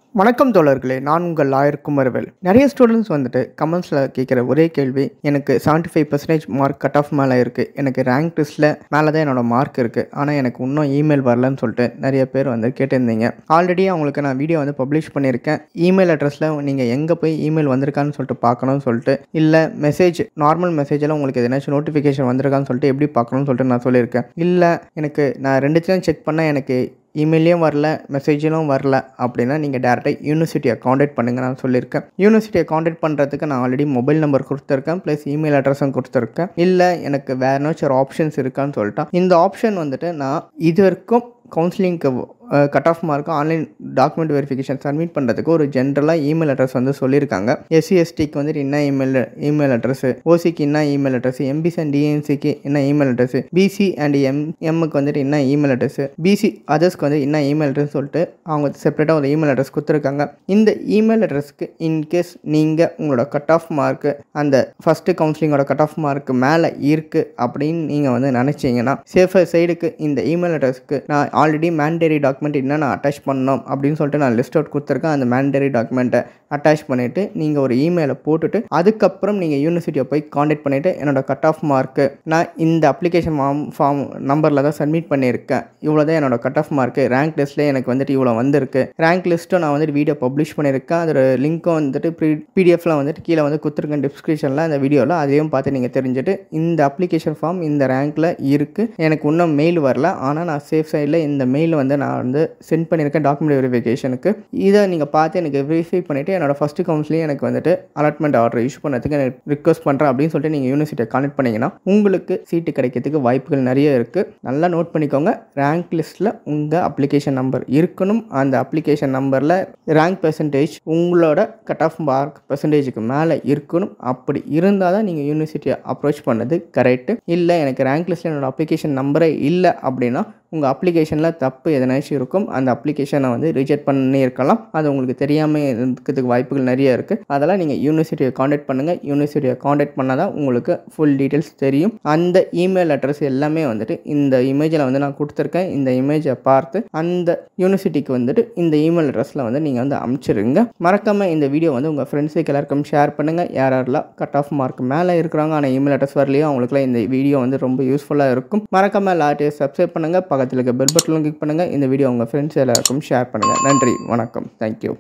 வணக்கம் தோழர்களே நான் உங்கள் லாயர் குமரவேல் நிறைய ஸ்டூடெண்ட்ஸ் வந்துட்டு கமெண்ட்ஸில் கேட்குற ஒரே கேள்வி எனக்கு 75% five percentage mark cut off மேலே இருக்குது எனக்கு ரேங்க் லிஸ்ட்டில் மேலே தான் என்னோட மார்க் இருக்குது ஆனால் எனக்கு இன்னும் இமெயில் வரலன்னு சொல்லிட்டு நிறைய பேர் வந்து கேட்டிருந்தீங்க ஆல்ரெடி அவங்களுக்கு நான் வீடியோ வந்து பப்ளிஷ் பண்ணியிருக்கேன் இமெயில் அட்ரஸில் நீங்கள் எங்கே போய் இமெயில் வந்திருக்கான்னு சொல்லிட்டு பார்க்கணும்னு சொல்லிட்டு இல்லை மெசேஜ் நார்மல் மெசேஜில் உங்களுக்கு எதனாச்சும் நோட்டிஃபிகேஷன் வந்திருக்கான்னு சொல்லிட்டு எப்படி பார்க்கணும்னு சொல்லிட்டு நான் சொல்லியிருக்கேன் இல்லை எனக்கு நான் ரெண்டுத்தையும் செக் பண்ணால் எனக்கு இமெயிலையும் வரல மெசேஜிலும் வரல அப்படின்னா நீங்கள் டேரெக்டாக யூனிவர்சிட்டியை காண்டாக்ட் பண்ணுங்கள் நான் சொல்லியிருக்கேன் யூனிவர்சிட்டியை காண்டாக்ட் பண்ணுறதுக்கு நான் ஆல்ரெடி மொபைல் நம்பர் கொடுத்துருக்கேன் ப்ளஸ் இமெயில் அட்ரஸும் கொடுத்துருக்கேன் இல்லை எனக்கு வேறு ஏதாச்சும் ஒரு ஆப்ஷன்ஸ் இருக்கான்னு சொல்லிட்டா இந்த ஆப்ஷன் வந்துட்டு நான் இது வரைக்கும் கவுன்சிலிங்க்கு cut off mark online document verification submit பண்ணுறதுக்கு ஒரு ஜென்ரலாக இமெயில் அட்ரஸ் வந்து சொல்லியிருக்காங்க எஸ்சி எஸ்டிக்கு வந்துட்டு என்ன இமெயில் இமெயில் அட்ரஸ் ஓசிக்கு என்ன இமெயில் அட்ரஸ் எம்பிசி அண்ட் டிஎன்சிக்கு என்ன email address BC and M எம்முக்கு வந்துட்டு என்ன இமெயில் அட்ரஸ் பிசி அதர்ஸ்க்கு வந்து என்ன இமெயில் அட்ரஸ் சொல்லிட்டு அவங்க செப்பரேட்டாக ஒரு இமெயில் அட்ரஸ் கொடுத்துருக்காங்க இந்த இமெயில் அட்ரஸ்க்கு இன்கேஸ் நீங்கள் உங்களோட கட் ஆஃப் மார்க்கு அந்த ஃபஸ்ட்டு கவுன்சிலிங்கோட கட் ஆஃப் மார்க்கு மேலே இருக்குது அப்படின்னு நீங்கள் வந்து நினச்சிங்கன்னா சேஃபர் சைடுக்கு இந்த இமெயில் அட்ரஸ்க்கு நான் ஆல்ரெடி மேண்டேரி டாக்குமெண்ட் என்னென்ன அட்டாச் பண்ணணும் அப்படின்னு சொல்லிட்டு நான் லிஸ்ட் அவுட் கொடுத்துருக்கேன் அந்த மேண்டேரி டாக்குமெண்ட்டை அட்டாச் பண்ணிவிட்டு நீங்கள் ஒரு இமெயிலை போட்டுட்டு அதுக்கப்புறம் நீங்கள் யூனிவர்சிட்டியை போய் காண்டாக்ட் பண்ணிவிட்டு என்னோட கட் ஆஃப் மார்க்கு நான் இந்த அப்ளிகேஷன் ஃபார்ம் ஃபார்ம் நம்பரில் தான் சப்மிட் பண்ணியிருக்கேன் இவ்வளோ தான் என்னோட கட் ஆஃப் மார்க்கு ரேங்க் லிஸ்ட்டில் எனக்கு வந்துட்டு இவ்வளோ வந்திருக்கு ரேங்க் லிஸ்ட்டும் நான் வந்துட்டு வீடியோ பப்ளிஷ் பண்ணியிருக்கேன் அதோட லிங்க்கும் வந்துட்டு ப்ரீ பிடிஎஃப்லாம் வந்துட்டு கீழே வந்து கொடுத்துருக்கேன் டிஸ்கிரிப்ஷனில் அந்த வீடியோவில் அதையும் பார்த்து நீங்கள் தெரிஞ்சுட்டு இந்த அப்ளிகேஷன் ஃபார்ம் இந்த ரேங்க்கில் இருக்குது எனக்கு இன்னும் மெயில் வரல ஆனால் நான் சேஃப் சைடில் இந்த மெயில் வந்து நான் வந்து சென்ட் பண்ணியிருக்கேன் டாக்குமெண்ட் வெரிஃபிகேஷனுக்கு இதை நீங்கள் பார்த்து எனக்கு வெரிஃபை பண்ணிவிட்டு என்னோட ஃபஸ்ட்டு கவுன்சிலையும் எனக்கு வந்துட்டு அலாட்மெண்ட் ஆர்டர் இஷ்யூ பண்ணதுக்கு எனக்கு ரிக்வஸ்ட் பண்ணுறேன் அப்படின்னு சொல்லிட்டு நீங்கள் யூனிவர்சிட்டியை கான்டெக்ட் பண்ணிங்கன்னா உங்களுக்கு சீட்டு கிடைக்கிறதுக்கு வாய்ப்புகள் நிறைய இருக்குது நல்லா நோட் பண்ணிக்கோங்க ரேங்க் லிஸ்ட்டில் உங்கள் அப்ளிகேஷன் நம்பர் இருக்கணும் அந்த அப்ளிகேஷன் நம்பரில் ரேங்க் பெர்சன்டேஜ் உங்களோட கட் ஆஃப் மார்க் பெர்சன்டேஜுக்கு மேலே இருக்கணும் அப்படி இருந்தால் தான் நீங்கள் யூனிவர்சிட்டியை அப்ரோச் பண்ணது கரெக்டு இல்லை எனக்கு ரேங்க் லிஸ்ட்டில் என்னோட அப்ளிகேஷன் நம்பரே இல்லை அப்படின்னா உங்கள் அப்ளிகேஷனில் தப்பு எதனாச்சும் இருக்கும் அந்த அப்ளிகேஷனை வந்து ரிஜெக்ட் பண்ணியிருக்கலாம் அது உங்களுக்கு தெரியாமல் இருக்கிறதுக்கு வாய்ப்புகள் நிறைய இருக்குது அதெல்லாம் நீங்கள் யூனிவர்சிட்டியை காண்டாக்ட் பண்ணுங்கள் யூனிவர்சிட்டியை காண்டாக்ட் பண்ணால் தான் உங்களுக்கு ஃபுல் டீட்டெயில்ஸ் தெரியும் அந்த இமெயில் அட்ரஸ் எல்லாமே வந்துட்டு இந்த இமேஜில் வந்து நான் கொடுத்துருக்கேன் இந்த இமேஜை பார்த்து அந்த யூனிவர்சிட்டிக்கு வந்துட்டு இந்த இமெயில் அட்ரஸில் வந்து நீங்கள் வந்து அனுப்பிச்சிருங்க மறக்காமல் இந்த வீடியோ வந்து உங்கள் ஃப்ரெண்ட்ஸுக்கு எல்லாருக்கும் ஷேர் பண்ணுங்கள் யார் யாரெல்லாம் கட் ஆஃப் மார்க் மேலே இருக்கிறாங்க ஆனால் இமெயில் அட்ரஸ் வரலையோ அவங்களுக்குலாம் இந்த வீடியோ வந்து ரொம்ப யூஸ்ஃபுல்லாக இருக்கும் மறக்காமல் எல்லாத்தையும் சப்ஸ்கிரைப் பண்ணுங்கள் பக்கத்தில் இருக்க பெல் பட்டனும் கிளிக் பண்ணுங்கள் இந்த வீடியோ உங்கள் ஃப்ரெண்ட்ஸ் எல்லாருக்கும் ஷேர் பண்ணுங்கள் நன்றி வணக்கம் தேங்க்யூ